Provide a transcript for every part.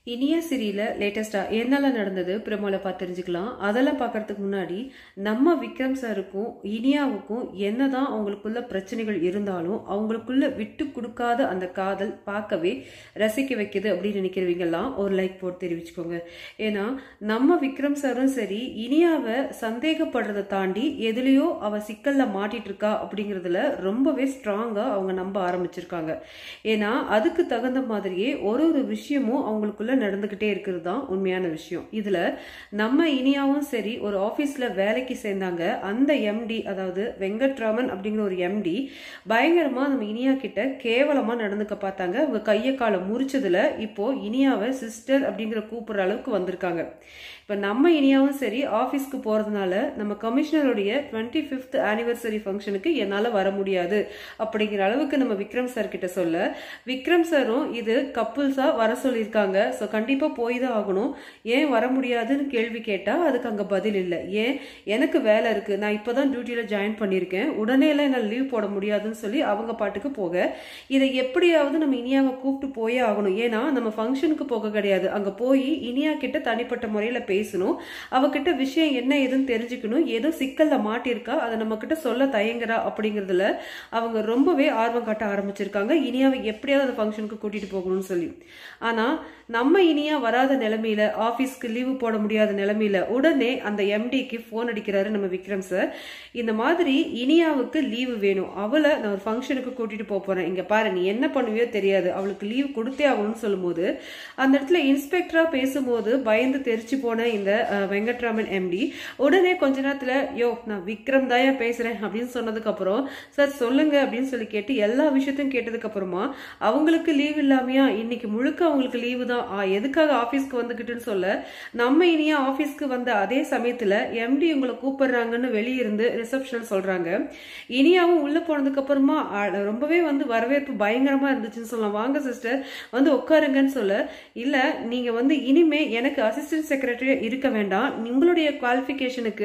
இனியா சிரியில லேட்டஸ்டா என்னெல்லாம் நடந்தது பிரமோல பார்த்து தெரிஞ்சுக்கலாம் அதெல்லாம் பார்க்கறதுக்கு முன்னாடி நம்ம விக்ரம் சாருக்கும் இனியாவுக்கும் என்னதான் அவங்களுக்குள்ள பிரச்சனைகள் இருந்தாலும் அவங்களுக்குள்ள விட்டு கொடுக்காத அந்த காதல் பார்க்கவே ரசிக்க வைக்குது அப்படின்னு நினைக்கிறவங்கெல்லாம் ஒரு லைக் போட்டு தெரிவிச்சுக்கோங்க ஏன்னா நம்ம விக்ரம் சாரும் சரி இனியாவை சந்தேகப்படுறதை தாண்டி எதுலேயோ அவ சிக்கல்ல மாட்டிட்டு இருக்கா அப்படிங்கிறதுல ரொம்பவே ஸ்ட்ராங்கா அவங்க நம்ப ஆரம்பிச்சிருக்காங்க ஏன்னா அதுக்கு தகுந்த மாதிரியே ஒரு ஒரு விஷயமும் அவங்களுக்குள்ள நடந்துகிட்டே இருக்கிறது தான் உண்மையான விஷயம் இதுல நம்ம இனியாவும் சரி ஒரு ஆபீஸ்ல வேலைக்கு சேர்ந்தாங்க அந்த எம்டி அதாவது வெங்கட்ராமன் அப்படிங்கிற ஒரு எம்டி பயங்கரமா நம்ம இனியா கிட்ட கேவலமா நடந்துக்க பார்த்தாங்க அவங்க கையை காலை முறிச்சதுல இப்போ இனியாவை சிஸ்டர் அப்படிங்கிற கூப்பிடுற அளவுக்கு வந்திருக்காங்க இப்போ நம்ம இனியாவும் சரி ஆஃபீஸ்க்கு போகிறதுனால நம்ம கமிஷனருடைய டுவெண்ட்டி ஃபிஃப்த் ஆனிவர்சரி ஃபங்க்ஷனுக்கு என்னால் வர முடியாது அப்படிங்கிற அளவுக்கு நம்ம விக்ரம் சார் கிட்ட சொல்ல விக்ரம் சாரும் இது கப்புள்ஸாக வர சொல்லியிருக்காங்க ஸோ கண்டிப்பாக போய் தான் ஆகணும் ஏன் வர முடியாதுன்னு கேள்வி கேட்டால் அதுக்கு அங்கே பதில் இல்லை ஏன் எனக்கு வேலை இருக்குது நான் இப்போ தான் டியூட்டியில் ஜாயின் பண்ணியிருக்கேன் உடனே எல்லாம் என்னால் லீவ் போட முடியாதுன்னு சொல்லி அவங்க பாட்டுக்கு போக இதை எப்படியாவது நம்ம இனியாவை கூப்பிட்டு போயே ஆகணும் ஏன்னா நம்ம ஃபங்க்ஷனுக்கு போக கிடையாது அங்கே போய் இனியா கிட்ட தனிப்பட்ட முறையில் பேசணும் அவகிட்ட விஷயம் என்ன ஏதுன்னு தெரிஞ்சுக்கணும் ஏதோ சிக்கல்ல மாட்டிருக்கா அதை நம்ம கிட்ட சொல்ல தயங்குறா அப்படிங்கிறதுல அவங்க ரொம்பவே ஆர்வம் காட்ட ஆரம்பிச்சிருக்காங்க இனியாவை எப்படியாவது அந்த ஃபங்க்ஷனுக்கு கூட்டிட்டு போகணும்னு சொல்லி ஆனா நம்ம இனியா வராத நிலைமையில ஆபீஸ்க்கு லீவு போட முடியாத நிலைமையில உடனே அந்த எம்டிக்கு போன் அடிக்கிறாரு நம்ம விக்ரம் சார் இந்த மாதிரி இனியாவுக்கு லீவு வேணும் அவளை நான் ஒரு ஃபங்க்ஷனுக்கு கூட்டிட்டு போக போறேன் இங்க பாரு நீ என்ன பண்ணுவியோ தெரியாது அவளுக்கு லீவ் கொடுத்தே ஆகணும்னு சொல்லும்போது அந்த இடத்துல இன்ஸ்பெக்டரா பேசும்போது பயந்து தெரிச்சு போன இந்த வெங்கட்ராமன் எம்டி உடனே கொஞ்ச நேரத்துல யோ நான் விக்ரம் தாயா பேசுறேன் அப்படின்னு சொன்னதுக்கு அப்புறம் சார் சொல்லுங்க அப்படின்னு சொல்லி கேட்டு எல்லா விஷயத்தையும் கேட்டதுக்கு அப்புறமா அவங்களுக்கு லீவ் இல்லாமையா இன்னைக்கு முழுக்க அவங்களுக்கு லீவு தான் எதுக்காக ஆபீஸ்க்கு வந்துகிட்டுன்னு சொல்ல நம்ம இனியா ஆபீஸ்க்கு வந்த அதே சமயத்துல எம்டி உங்களை கூப்பிடுறாங்கன்னு வெளியிருந்து ரிசப்ஷன் சொல்றாங்க இனியாவும் உள்ள போனதுக்கு அப்புறமா ரொம்பவே வந்து வரவேற்பு பயங்கரமா இருந்துச்சுன்னு சொல்லலாம் வாங்க சிஸ்டர் வந்து உட்காருங்கன்னு சொல்ல இல்ல நீங்க வந்து இனிமே எனக்கு அசிஸ்டன்ட் செக்ரட்டரியா இருக்க வேண்டாம் உங்களுடைய குவாலிஃபிகேஷனுக்கு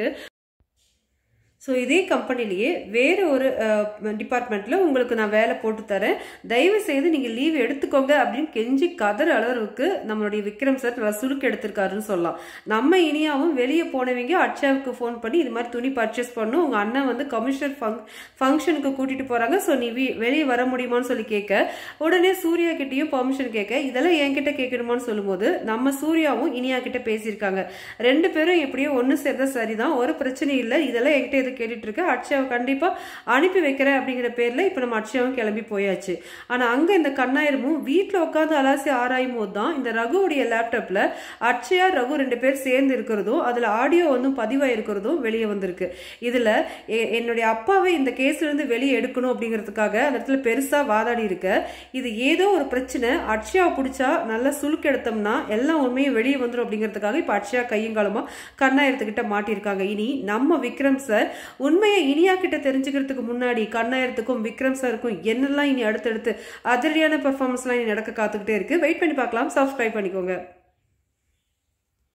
ஸோ இதே கம்பெனிலேயே வேறு ஒரு டிபார்ட்மெண்ட்டில் உங்களுக்கு நான் வேலை போட்டு தரேன் தயவு செய்து நீங்கள் லீவ் எடுத்துக்கோங்க அப்படின்னு கெஞ்சி கதற அளவுக்கு நம்மளுடைய விக்ரம் சார் நல்லா சுருக்கு எடுத்திருக்காருன்னு சொல்லலாம் நம்ம இனியாவும் வெளியே போனவங்க அட்சாவுக்கு ஃபோன் பண்ணி இது மாதிரி துணி பர்ச்சேஸ் பண்ணும் உங்கள் அண்ணன் வந்து கமிஷனர் ஃபங் ஃபங்க்ஷனுக்கு கூட்டிகிட்டு போகிறாங்க ஸோ நீ வெளியே வர முடியுமான்னு சொல்லி கேட்க உடனே சூர்யா கிட்டேயும் பர்மிஷன் கேட்க இதெல்லாம் என்கிட்ட கேட்கணுமான்னு சொல்லும்போது நம்ம சூர்யாவும் இனியா கிட்ட பேசியிருக்காங்க ரெண்டு பேரும் எப்படியோ ஒன்று சேர்ந்தா சரிதான் ஒரு பிரச்சனை இல்லை இதெல்லாம் என்கிட்ட இது கேட்டுட்டு இருக்க அக்ஷயாவை கண்டிப்பா அனுப்பி வைக்கிறேன் அப்படிங்கிற பேர்ல இப்ப நம்ம அக்ஷயாவும் கிளம்பி போயாச்சு ஆனா அங்க இந்த கண்ணாயிரமும் வீட்டுல உட்காந்து அலாசி ஆராயும் போது தான் இந்த ரகுவுடைய லேப்டாப்ல அக்ஷயா ரகு ரெண்டு பேர் சேர்ந்து இருக்கிறதும் அதுல ஆடியோ வந்து பதிவாக இருக்கிறதும் வெளியே வந்திருக்கு இதுல என்னுடைய அப்பாவை இந்த கேஸ்ல இருந்து வெளியே எடுக்கணும் அப்படிங்கிறதுக்காக அந்த இடத்துல பெருசா வாதாடி இருக்க இது ஏதோ ஒரு பிரச்சனை அக்ஷயாவை பிடிச்சா நல்லா சுழுக்கு எடுத்தோம்னா எல்லாம் உண்மையும் வெளியே வந்துடும் அப்படிங்கிறதுக்காக இப்ப அக்ஷயா கையும் காலமா கண்ணாயிரத்துக்கிட்ட மாட்டியிருக்காங்க இனி நம்ம விக்ரம் சார் உண்மையை இனியா கிட்ட தெரிஞ்சுக்கிறதுக்கு முன்னாடி கண்ணாயிரத்துக்கும் விக்ரம் சாருக்கும் என்னெல்லாம் இனி அடுத்தடுத்து அதிரடியான பெர்ஃபார்மன்ஸ்லாம் இனி நடக்க காத்துக்கிட்டே இருக்கு வெயிட் பண்ணி பார்க்கலாம் சப்ஸ்கிரைப் பண்ணிக்கோங்க